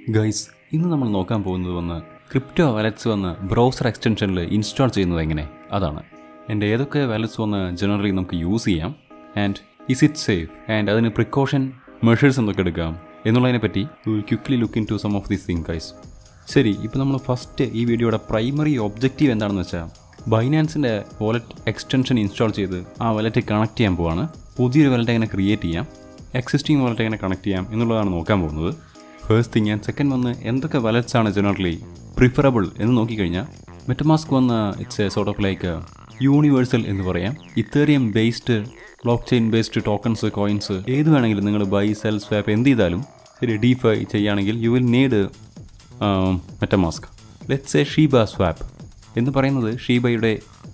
guys ഇന്ന് നമ്മൾ നോക്കാൻ പോകുന്നത് വന്ന് ക്രിപ്റ്റോ വാലറ്റ്സ് വന്ന് ബ്രൗസർ എക്സ്റ്റൻഷനിൽ ഇൻസ്റ്റാൾ ചെയ്യുന്നത് എങ്ങനെ അതാണ് എൻ്റെ ഏതൊക്കെ വാലറ്റ്സ് വന്ന് ജനറലി നമുക്ക് യൂസ് ചെയ്യാം and is it safe and അതിന് പ്രിക്കോഷൻ മെഷേഴ്സ് എന്തൊക്കെ എടുക്കാം എന്നുള്ളതിനെ പറ്റി will quickly look into some of these thing guys ശരി ഇപ്പോൾ നമ്മൾ ഫസ്റ്റ് ഈ വീഡിയോയുടെ പ്രൈമറി ഒബ്ജക്റ്റീവ് എന്താണെന്ന് വെച്ചാൽ ബൈനാൻസിൻ്റെ വാലറ്റ് എക്സ്റ്റൻഷൻ ഇൻസ്റ്റാൾ ചെയ്ത് ആ വാലറ്റ് കണക്ട് ചെയ്യാൻ പോവാണ് പുതിയൊരു വാലറ്റ് എങ്ങനെ ക്രിയേറ്റ് ചെയ്യാം എക്സിസ്റ്റിംഗ് വാലറ്റ് എങ്ങനെ കണക്ട് ചെയ്യാം എന്നുള്ളതാണ് നോക്കാൻ പോകുന്നത് ഫസ്റ്റ് തിങ് ആൻഡ് സെക്കൻഡ് വന്ന് എന്തൊക്കെ വാലറ്റ്സ് ആണ് ജനറലി പ്രിഫറബിൾ എന്ന് നോക്കിക്കഴിഞ്ഞാൽ മെറ്റമാസ്ക് വന്ന് it's a sort of like universal എന്ന് പറയാം Ethereum based blockchain based tokens coins ഏത് വേണമെങ്കിലും നിങ്ങൾ ബൈ സെൽ സ്വാപ്പ് എന്ത് ചെയ്താലും ശരി ഡീഫൈ ചെയ്യുകയാണെങ്കിൽ you will need MetaMask let's a Shiba swap എന്ന് പറയുന്നത് ഷീബയുടെ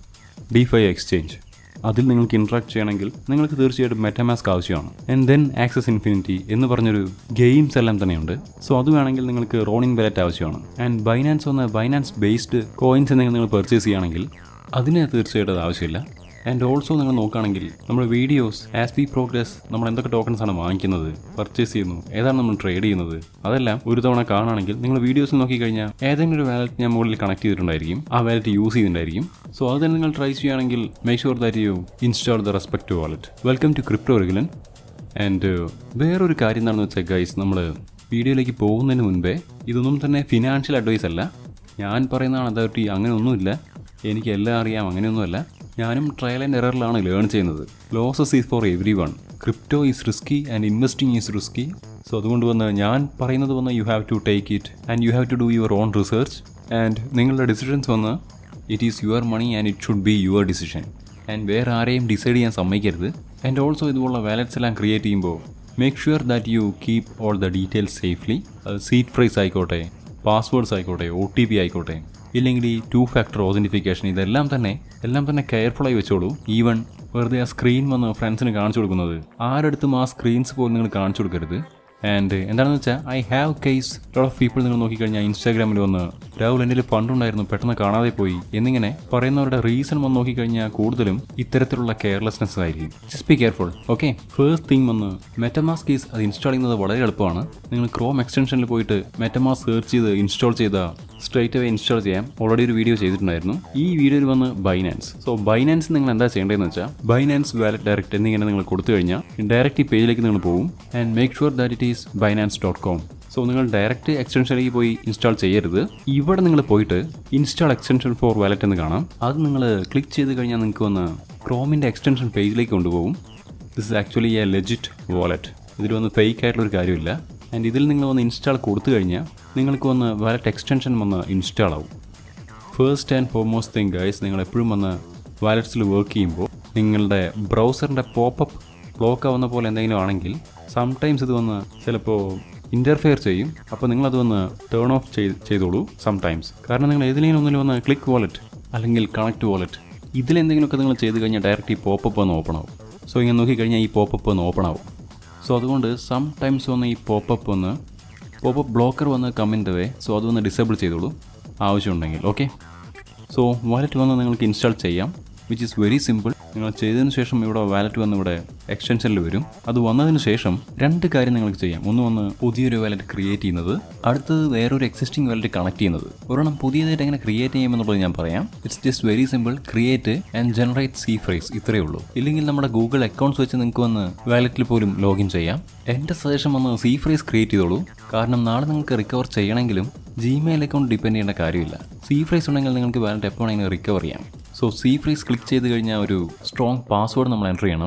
ഡിഫൈ എക്സ്ചേഞ്ച് അതിൽ നിങ്ങൾക്ക് ഇൻട്രാക്ട് ചെയ്യണമെങ്കിൽ നിങ്ങൾക്ക് തീർച്ചയായിട്ടും മെറ്റമാസ്ക് ആവശ്യമാണ് ആൻഡ് ദെൻ ആക്സസ് ഇൻഫിനിറ്റി എന്ന് പറഞ്ഞൊരു ഗെയിംസ് എല്ലാം തന്നെയുണ്ട് സോ അത് വേണമെങ്കിൽ നിങ്ങൾക്ക് റോണിൻ വാലറ്റ് ആവശ്യമാണ് ആൻഡ് ബൈനാൻസ് വന്ന് ബൈനാൻസ് ബേസ്ഡ് കോയിൻസ് എന്തെങ്കിലും നിങ്ങൾ പർച്ചേസ് ചെയ്യുകയാണെങ്കിൽ അതിന് തീർച്ചയായിട്ടും അത് ആവശ്യമില്ല ആൻഡ് ഓൾസോ നിങ്ങൾ നോക്കുകയാണെങ്കിൽ നമ്മുടെ വീഡിയോസ് ആസ് വി പ്രോഗ്രസ് നമ്മൾ എന്തൊക്കെ ടോക്കൺസ് ആണ് വാങ്ങിക്കുന്നത് പർച്ചേസ് ചെയ്യുന്നു ഏതാണ് നമ്മൾ ട്രേഡ് ചെയ്യുന്നത് അതെല്ലാം ഒരു തവണ കാണുകയാണെങ്കിൽ നിങ്ങൾ വീഡിയോസ് നോക്കിക്കഴിഞ്ഞാൽ ഏതെങ്കിലും ഒരു വാലറ്റ് ഞാൻ മുകളിൽ കണക്ട് ചെയ്തിട്ടുണ്ടായിരിക്കും ആ വാലറ്റ് യൂസ് ചെയ്തിട്ടുണ്ടായിരിക്കും സോ അത് തന്നെ നിങ്ങൾ ട്രൈ ചെയ്യുകയാണെങ്കിൽ make sure that you install the respect wallet welcome to crypto റെഗുലൻ ആൻഡ് വേറൊരു കാര്യം എന്താണെന്ന് വെച്ചാൽ ഗൈസ് നമ്മൾ വീഡിയോയിലേക്ക് പോകുന്നതിന് മുൻപേ ഇതൊന്നും തന്നെ ഫിനാൻഷ്യൽ അഡ്വൈസ് അല്ല ഞാൻ പറയുന്നതാണ് അതോറിറ്റി അങ്ങനെയൊന്നുമില്ല എനിക്ക് എല്ലാം അറിയാം അങ്ങനെയൊന്നുമല്ല ഞാനും ട്രയൽ ആൻഡ് എററിലാണ് ലേൺ ചെയ്യുന്നത് losses is for everyone crypto is risky and investing is risky so അതുകൊണ്ട് വന്ന് ഞാൻ പറയുന്നത് വന്ന് you have to take it and you have to do your own research and നിങ്ങളുടെ ഡിസിഷൻസ് വന്ന് it is your money and it should be your decision and വേറെ ആരെയും decide ചെയ്യാൻ സമ്മതിക്കരുത് ആൻഡ് ഓൾസോ ഇതുപോലുള്ള വാലറ്റ്സ് എല്ലാം ക്രിയേറ്റ് ചെയ്യുമ്പോൾ make sure that U keep all the details safely seed phrase ആയിക്കോട്ടെ പാസ്വേഡ്സ് ആയിക്കോട്ടെ ഒ ടി പി ആയിക്കോട്ടെ ഇല്ലെങ്കിൽ ഈ ടു ഫാക്ടർ ഓതൻറ്റിഫിക്കേഷൻ ഇതെല്ലാം തന്നെ എല്ലാം തന്നെ കെയർഫുള്ളായി വെച്ചോളൂ ഈവൻ വെറുതെ ആ സ്ക്രീൻ വന്ന് ഫ്രണ്ട്സിന് കാണിച്ചു കൊടുക്കുന്നത് ആരടുത്തും ആ സ്ക്രീൻസ് പോലും നിങ്ങൾ കാണിച്ചു കൊടുക്കരുത് ആൻഡ് എന്താണെന്ന് വെച്ചാൽ I have case lot of people നിങ്ങൾ നോക്കിക്കഴിഞ്ഞാൽ ഇൻസ്റ്റാഗ്രാമിൽ വന്ന് രാഹുൽ എൻ്റെ കയ്യിൽ ഫണ്ടുണ്ടായിരുന്നു പെട്ടെന്ന് കാണാതെ പോയി എന്നിങ്ങനെ പറയുന്നവരുടെ റീസൺ വന്ന് നോക്കിക്കഴിഞ്ഞാൽ കൂടുതലും ഇത്തരത്തിലുള്ള കെയർലെസ്നെസ് ആയിരിക്കും just be careful okay first thing വന്ന് മെറ്റമാസ്ക് ഈസ് അത് ഇൻസ്റ്റാൾ ചെയ്യുന്നത് വളരെ എളുപ്പമാണ് നിങ്ങൾ ക്രോം എക്സ്റ്റൻഷനിൽ പോയിട്ട് മെറ്റമാസ്ക് സെർച്ച് ചെയ്ത് ഇൻസ്റ്റാൾ ചെയ്ത സ്ട്രൈറ്റ് അവേ ഇൻസ്റ്റാൾ ചെയ്യാം ഓൾറെഡി ഒരു വീഡിയോ ചെയ്തിട്ടുണ്ടായിരുന്നു ഈ വീഡിയോയിൽ വന്ന് ബൈനാൻസ് സോ ബൈനാൻസ് നിങ്ങൾ എന്താ ചെയ്യേണ്ടതെന്ന് വെച്ചാൽ ബൈനാൻസ് വാലറ്റ് ഡയറക്റ്റ് എന്നിങ്ങനെ നിങ്ങൾ കൊടുത്തു കഴിഞ്ഞാൽ ഡയറക്റ്റ് ഈ പേജിലേക്ക് നിങ്ങൾ പോകും and make sure that it is Binance dot com so നിങ്ങൾ ഡയറക്റ്റ് എക്സ്റ്റൻഷനിലേക്ക് പോയി ഇൻസ്റ്റാൾ ചെയ്യരുത് ഇവിടെ നിങ്ങൾ പോയിട്ട് ഇൻസ്റ്റാൾ എക്സ്റ്റൻഷൻ ഫോർ വാലറ്റ് എന്ന് കാണാം അത് നിങ്ങൾ ക്ലിക്ക് ചെയ്ത് കഴിഞ്ഞാൽ നിങ്ങൾക്ക് വന്ന് ക്രോമിൻ്റെ എക്സ്റ്റൻഷൻ പേജിലേക്ക് കൊണ്ടുപോകും this is actually a legit wallet ഇതിൽ വന്ന് ഫേക്ക് ആയിട്ടുള്ള ഒരു കാര്യമില്ല ആൻഡ് ഇതിൽ നിങ്ങൾ വന്ന് ഇൻസ്റ്റാൾ കൊടുത്തു കഴിഞ്ഞാൽ നിങ്ങൾക്ക് വന്ന് വാലറ്റ് എക്സ്റ്റൻഷൻ വന്ന് ഇൻസ്റ്റാൾ ആവും first and foremost thing guys നിങ്ങൾ എപ്പോഴും വന്ന് വാലറ്റ്സിൽ വർക്ക് ചെയ്യുമ്പോൾ നിങ്ങളുടെ ബ്രൗസറിൻ്റെ പോപ്പപ്പ് ബ്ലോക്ക് ആവുന്ന പോലെ എന്തെങ്കിലും ആണെങ്കിൽ സംടൈംസ് ഇത് വന്ന് ചിലപ്പോൾ ഇൻ്റർഫെയർ ചെയ്യും അപ്പോൾ നിങ്ങളത് വന്ന് ടേൺ ഓഫ് ചെയ്ത് ചെയ്തോളൂ സംടൈംസ് കാരണം നിങ്ങൾ ഏതിലെങ്കിലും ഒന്നിൽ വന്ന് ക്ലിക്ക് വാലറ്റ് അല്ലെങ്കിൽ കണക്ട് വാലറ്റ് ഇതിലെന്തെങ്കിലുമൊക്കെ നിങ്ങൾ ചെയ്ത് കഴിഞ്ഞാൽ ഡയറക്റ്റ് ഈ പോപ്പപ്പ് വന്ന് ഓപ്പൺ ആവും സോ ഇങ്ങനെ നോക്കിക്കഴിഞ്ഞാൽ ഈ പോപ്പപ്പ് വന്ന് ഓപ്പൺ ആവും സോ അതുകൊണ്ട് സം ടൈംസ് വന്ന് ഈ പോപ്പപ്പ് വന്ന് പോപ്പപ്പ് ബ്ലോക്കർ വന്ന് കമ്മിൻ്റെ വേ സോ അതൊന്ന് ഡിസേബിൾ ചെയ്തോളൂ ആവശ്യമുണ്ടെങ്കിൽ ഓക്കെ സോ വാലറ്റ് വന്ന് നിങ്ങൾക്ക് ഇൻസ്റ്റാൾ ചെയ്യാം വിച്ച് ഈസ് വെരി സിമ്പിൾ നിങ്ങൾ ചെയ്തതിന് ശേഷം ഇവിടെ വാലറ്റ് വന്ന് ഇവിടെ എക്സ്റ്റൻഷനിൽ വരും അത് വന്നതിന് ശേഷം രണ്ട് കാര്യം നിങ്ങൾക്ക് ചെയ്യാം ഒന്ന് വന്ന് പുതിയൊരു വാലറ്റ് ക്രിയേറ്റ് ചെയ്യുന്നത് അടുത്തത് വേറൊരു എക്സിസ്റ്റിംഗ് വാലറ്റ് കണക്ട് ചെയ്യുന്നത് ഒരെണ്ണം പുതിയതായിട്ട് എങ്ങനെ ക്രിയേറ്റ് ചെയ്യുമെന്നുള്ളത് ഞാൻ പറയാം it's just very simple create and generate seed phrase ഇത്രയേ ഉള്ളൂ ഇല്ലെങ്കിൽ നമ്മുടെ ഗൂഗിൾ അക്കൗണ്ട്സ് വെച്ച് നിങ്ങൾക്ക് വന്ന് വാലറ്റിൽ പോലും ലോഗിൻ ചെയ്യാം എൻ്റെ സജഷൻ വന്ന് സി ഫ്രൈസ് ക്രിയേറ്റ് ചെയ്തോളൂ കാരണം നാളെ നിങ്ങൾക്ക് റിക്കവർ ചെയ്യണമെങ്കിലും ജിമെയിൽ അക്കൗണ്ട് ഡിപ്പെൻഡ് ചെയ്യേണ്ട കാര്യമില്ല സി ഫ്രൈസ് ഉണ്ടെങ്കിൽ നിങ്ങൾക്ക് വാലറ്റ് എപ്പോൾ വേണമെങ്കിലും റിക്കവർ ചെയ്യാം സോ സി ഫ്രീസ് ക്ലിക്ക് ചെയ്ത് കഴിഞ്ഞാൽ ഒരു സ്ട്രോങ് പാസ്വേഡ് നമ്മൾ എൻ്റർ ചെയ്യണം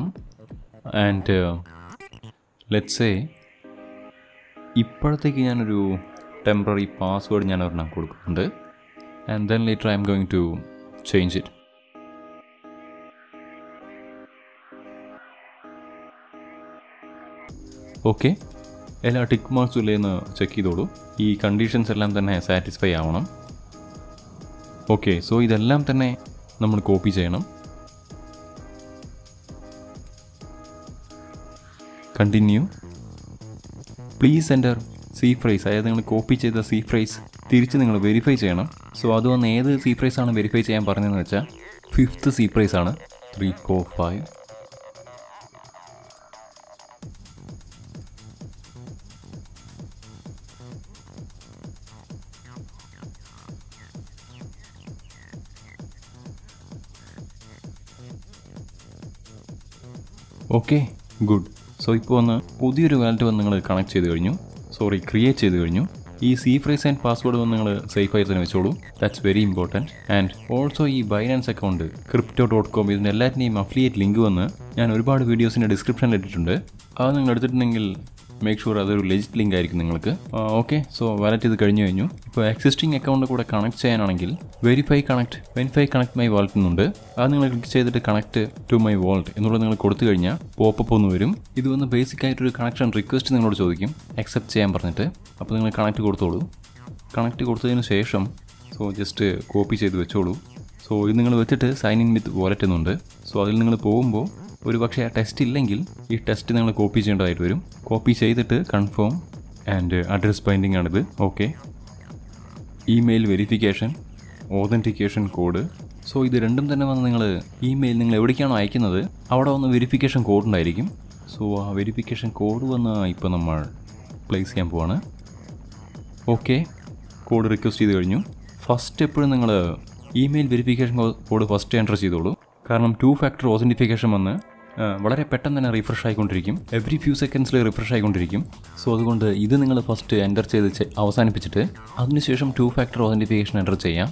ആൻഡ് ലെറ്റ്സേ ഇപ്പോഴത്തേക്ക് ഞാനൊരു ടെമ്പററി പാസ്വേഡ് ഞാൻ ഒരെണ്ണം കൊടുക്കുന്നുണ്ട് and then later I am going to change it okay എല്ലാ ടിക്ക് മാർക്സും ഇല്ലേന്ന് ചെക്ക് ചെയ്തോളൂ ഈ കണ്ടീഷൻസ് എല്ലാം തന്നെ സാറ്റിസ്ഫൈ ആവണം ഓക്കെ സോ ഇതെല്ലാം തന്നെ നമ്മൾ കോപ്പി ചെയ്യണം continue please enter seed phrase അതായത് നിങ്ങൾ കോപ്പി ചെയ്ത സി ഫ്രൈസ് തിരിച്ച് നിങ്ങൾ വെരിഫൈ ചെയ്യണം സോ അത് വന്ന് ഏത് സി ഫ്രൈസ് ആണ് വെരിഫൈ ചെയ്യാൻ പറഞ്ഞതെന്ന് വെച്ചാൽ ഫിഫ്ത്ത് സി പ്രൈസ് ആണ് three four five okay good so ഇപ്പോൾ വന്ന് പുതിയൊരു വാലറ്റ് വന്ന് നിങ്ങൾ കണക്ട് ചെയ്ത് കഴിഞ്ഞു സോറി ക്രിയേറ്റ് ചെയ്ത് കഴിഞ്ഞു ഈ സി ഫ്രൈസ് ആൻഡ് പാസ്വേഡ് വന്ന് നിങ്ങൾ സേഫ് ആയി തന്നെ വെച്ചോളൂ that's very important and also ഈ Binance account crypto dot com ഇതിൻ്റെ എല്ലാറ്റിനെയും അഫിലിയേറ്റ് ലിങ്ക് വന്ന് ഞാൻ ഒരുപാട് വീഡിയോസിൻ്റെ ഡിസ്ക്രിപ്ഷനിൽ ഇട്ടിട്ടുണ്ട് അത് നിങ്ങൾ എടുത്തിട്ടുണ്ടെങ്കിൽ മേക്ക് ഷുവർ അതൊരു ലെജിറ്റ് ലിങ്ക് ആയിരിക്കും നിങ്ങൾക്ക് ഓക്കെ സോ വാലറ്റ് ഇത് കഴിഞ്ഞു കഴിഞ്ഞു ഇപ്പോൾ എക്സിസ്റ്റിംഗ് അക്കൗണ്ട് കൂടെ കണക്ട് ചെയ്യാനാണെങ്കിൽ verify connect verify connect my wallet എന്നുണ്ട് അത് നിങ്ങൾ ക്ലിക്ക് ചെയ്തിട്ട് കണക്ട് ടു മൈ വാലറ്റ് എന്നുള്ളത് നിങ്ങൾ കൊടുത്തു കഴിഞ്ഞാൽ പോപ്പപ്പ് ഒന്ന് വരും ഇത് വന്ന് ബേസിക് ആയിട്ടൊരു കണക്ഷൻ റിക്വസ്റ്റ് നിങ്ങളോട് ചോദിക്കും അക്സെപ്റ്റ് ചെയ്യാൻ പറഞ്ഞിട്ട് അപ്പോൾ നിങ്ങൾ കണക്ട് കൊടുത്തോളൂ കണക്ട് കൊടുത്തതിന് ശേഷം സോ ജസ്റ്റ് കോപ്പി ചെയ്ത് വെച്ചോളൂ സോ ഇത് നിങ്ങൾ വെച്ചിട്ട് സൈൻ ഇൻ വിത്ത് വാലറ്റ് എന്നുണ്ട് സോ അതിൽ നിങ്ങൾ പോകുമ്പോൾ ഒരു പക്ഷേ ആ ടെസ്റ്റ് ഇല്ലെങ്കിൽ ഈ ടെസ്റ്റ് നിങ്ങൾ കോപ്പി ചെയ്യേണ്ടതായിട്ട് വരും കോപ്പി ചെയ്തിട്ട് കൺഫേം ആൻഡ് അഡ്രസ് ബൈൻഡിങ് ആണിത് okay email verification authentication code so ഇത് രണ്ടും തന്നെ വന്ന് നിങ്ങൾ ഇമെയിൽ നിങ്ങൾ എവിടേക്കാണോ അയക്കുന്നത് അവിടെ വന്ന് വെരിഫിക്കേഷൻ കോഡ് ഉണ്ടായിരിക്കും സോ ആ വെരിഫിക്കേഷൻ കോഡ് വന്ന് ഇപ്പോൾ നമ്മൾ പ്ലേസ് ചെയ്യാൻ പോവാണ് ഓക്കെ കോഡ് റിക്വസ്റ്റ് ചെയ്ത് കഴിഞ്ഞു ഫസ്റ്റ് എപ്പോഴും നിങ്ങൾ email verification code first enter ചെയ്തോളൂ കാരണം ടു ഫാക്ടർ ഓതൻറ്റിഫിക്കേഷൻ വന്ന് ആ, വളരെ പെട്ടെന്ന് തന്നെ റിഫ്രഷ് ആയിക്കൊണ്ടിരിക്കും എവറി ഫ്യൂ സെക്കൻഡ്സിൽ റിഫ്രഷ് ആയിക്കൊണ്ടിരിക്കും സോ അതുകൊണ്ട് ഇത് നിങ്ങൾ ഫസ്റ്റ് എൻ്റർ ചെയ്ത് ചെ- അവസാനിപ്പിച്ചിട്ട് അതിനുശേഷം ടു ഫാക്ടർ ഓതൻറ്റിഫിക്കേഷൻ എൻ്റർ ചെയ്യാം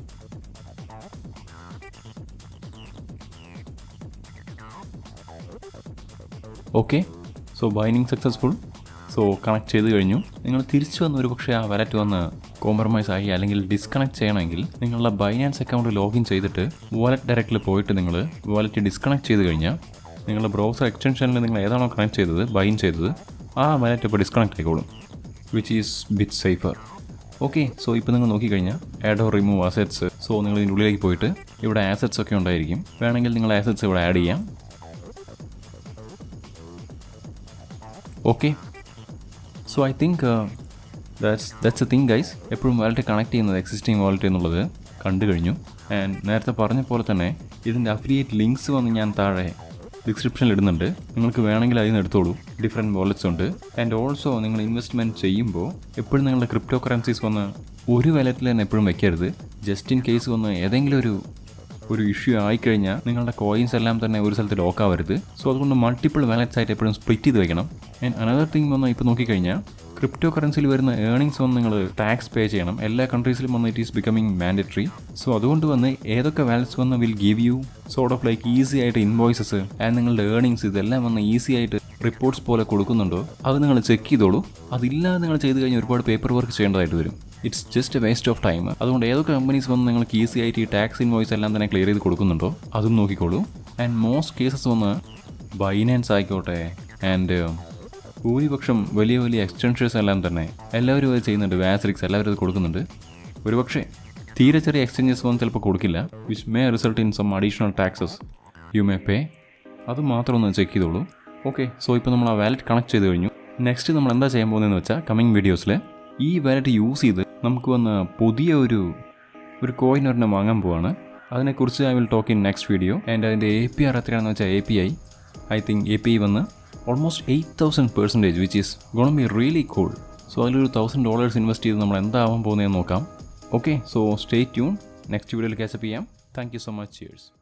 ഓക്കെ സോ ബൈനിങ് സക്സസ്ഫുൾ സോ കണക്ട് ചെയ്ത് കഴിഞ്ഞു നിങ്ങൾ തിരിച്ചു വന്ന് ഒരു പക്ഷേ ആ വാലറ്റ് വന്ന് കോംപ്രമൈസ് ആയി അല്ലെങ്കിൽ ഡിസ്കണക്ട് ചെയ്യണമെങ്കിൽ നിങ്ങളുടെ ബൈനാൻസ് അക്കൗണ്ട് ലോഗിൻ ചെയ്തിട്ട് വാലറ്റ് ഡയറക്റ്റിൽ പോയിട്ട് നിങ്ങൾ വാലറ്റ് ഡിസ്കണക്ട് ചെയ്ത് കഴിഞ്ഞാൽ നിങ്ങളുടെ ബ്രൗസർ എക്സ്റ്റൻഷനിൽ നിങ്ങൾ ഏതാണോ കണക്ട് ചെയ്തത് ബൈൻ ചെയ്തത് ആ വാലറ്റ് ഇപ്പോൾ ഡിസ്കണക്ട് ആയിക്കോളും which is bit safer okay so ഇപ്പോൾ നിങ്ങൾ നോക്കിക്കഴിഞ്ഞാൽ add or remove assets so നിങ്ങൾ ഇതിൻ്റെ ഉള്ളിലേക്ക് പോയിട്ട് ഇവിടെ ആസറ്റ്സ് ഒക്കെ ഉണ്ടായിരിക്കും വേണമെങ്കിൽ നിങ്ങൾ ആസറ്റ്സ് ഇവിടെ ആഡ് ചെയ്യാം okay so I think that's that's a thing guys എപ്പോഴും വാലറ്റ് കണക്ട് ചെയ്യുന്നത് എക്സിസ്റ്റിംഗ് വാലറ്റ് എന്നുള്ളത് കണ്ടു കഴിഞ്ഞു ആൻഡ് നേരത്തെ പറഞ്ഞ പോലെ തന്നെ ഇതിൻ്റെ അഫിലിയേറ്റ് ലിങ്ക്സ് വന്ന് ഞാൻ താഴെ ഡിസ്ക്രിപ്ഷനിൽ ഇടുന്നുണ്ട് നിങ്ങൾക്ക് വേണമെങ്കിൽ അതിൽ നിന്ന് എടുത്തോളൂ ഡിഫറെൻറ്റ് വാലറ്റ്സ് ഉണ്ട് ആൻഡ് ഓൾസോ നിങ്ങൾ ഇൻവെസ്റ്റ്മെൻറ്റ് ചെയ്യുമ്പോൾ എപ്പോഴും നിങ്ങളുടെ ക്രിപ്റ്റോ കറൻസീസ് വന്ന് ഒരു വാലറ്റിൽ തന്നെ എപ്പോഴും വെക്കരുത് ജസ്റ്റ് ഇൻ കേസ് വന്ന് ഏതെങ്കിലും ഒരു ഒരു ഇഷ്യൂ ആയിക്കഴിഞ്ഞാൽ നിങ്ങളുടെ കോയിൻസ് എല്ലാം തന്നെ ഒരു സ്ഥലത്ത് ലോക്ക് ആവരുത് സോ അതുകൊണ്ട് മൾട്ടിപ്പിൾ വാലറ്റ്സ് ആയിട്ട് എപ്പോഴും സ്പ്ലിറ്റ് ചെയ്ത് വെക്കണം ആൻഡ് അനദർ തിങ് വന്ന് ഇപ്പോൾ നോക്കിക്കഴിഞ്ഞാൽ ക്രിപ്റ്റോ കറൻസിയിൽ വരുന്ന ഏർണിങ്സ് വന്ന് നിങ്ങൾ ടാക്സ് പേ ചെയ്യണം എല്ലാ കൺട്രീസിലും വന്ന് it is becoming mandatory so അതുകൊണ്ട് വന്ന് ഏതൊക്കെ വാലറ്റ്സ് വന്ന് will give you sort of like easy ആയിട്ട് ഇൻവോയ്സസ് ആൻഡ് നിങ്ങളുടെ ഏർണിങ്സ് ഇതെല്ലാം വന്ന് ഈസി ആയിട്ട് റിപ്പോർട്ട്സ് പോലെ കൊടുക്കുന്നുണ്ടോ അത് നിങ്ങൾ ചെക്ക് ചെയ്തോളൂ അതില്ലാതെ നിങ്ങൾ ചെയ്ത് കഴിഞ്ഞാൽ ഒരുപാട് പേപ്പർ വർക്ക് ചെയ്യേണ്ടതായിട്ട് വരും it's just a waste of time അതുകൊണ്ട് ഏതൊക്കെ കമ്പനീസ് വന്ന് നിങ്ങൾക്ക് ഈസി ആയിട്ട് ഈ ടാക്സ് ഇൻവോയ്സ് എല്ലാം തന്നെ ക്ലിയർ ചെയ്ത് കൊടുക്കുന്നുണ്ടോ അതും നോക്കിക്കോളൂ ആൻഡ് മോസ്റ്റ് കേസസ് വന്ന് ബൈനാൻസ് ആയിക്കോട്ടെ ആൻഡ് ഭൂരിപക്ഷം വലിയ വലിയ എക്സ്റ്റൻഷൻസ് എല്ലാം തന്നെ എല്ലാവരും അത് ചെയ്യുന്നുണ്ട് വാസ്രിക്സ് എല്ലാവരും അത് കൊടുക്കുന്നുണ്ട് ഒരുപക്ഷെ തീരെ ചെറിയ എക്സ്ചേഞ്ചസ് ഒന്നും ചിലപ്പോൾ കൊടുക്കില്ല which may result in some additional taxes you may pay അത് മാത്രം ഒന്ന് ചെക്ക് ചെയ്തോളൂ ഓക്കെ സോ ഇപ്പോൾ നമ്മൾ ആ വാലറ്റ് കണക്ട് ചെയ്ത് കഴിഞ്ഞു നെക്സ്റ്റ് നമ്മൾ എന്താ ചെയ്യാൻ പോകുന്നതെന്ന് വെച്ചാൽ കമ്മിങ് വീഡിയോസിൽ ഈ വാലറ്റ് യൂസ് ചെയ്ത് നമുക്ക് വന്ന് പുതിയ ഒരു ഒരു കോയിൻ ഒരെണ്ണം വാങ്ങാൻ പോവാണ് അതിനെക്കുറിച്ച് I will talk in next video and അതിൻ്റെ എ പി ആർ എത്രയാണെന്ന് വെച്ചാൽ A P I I think A P I വന്ന് almost eight thousand percentage which is gonna be really cool so അതിലൊരു തൗസൻഡ് ഡോളേഴ്സ് ഇൻവെസ്റ്റ് ചെയ്ത് നമ്മൾ എന്താവാൻ പോകുന്നതെന്ന് നോക്കാം okay so stay tune next video catch up ചെയ്യാം thank you so much cheers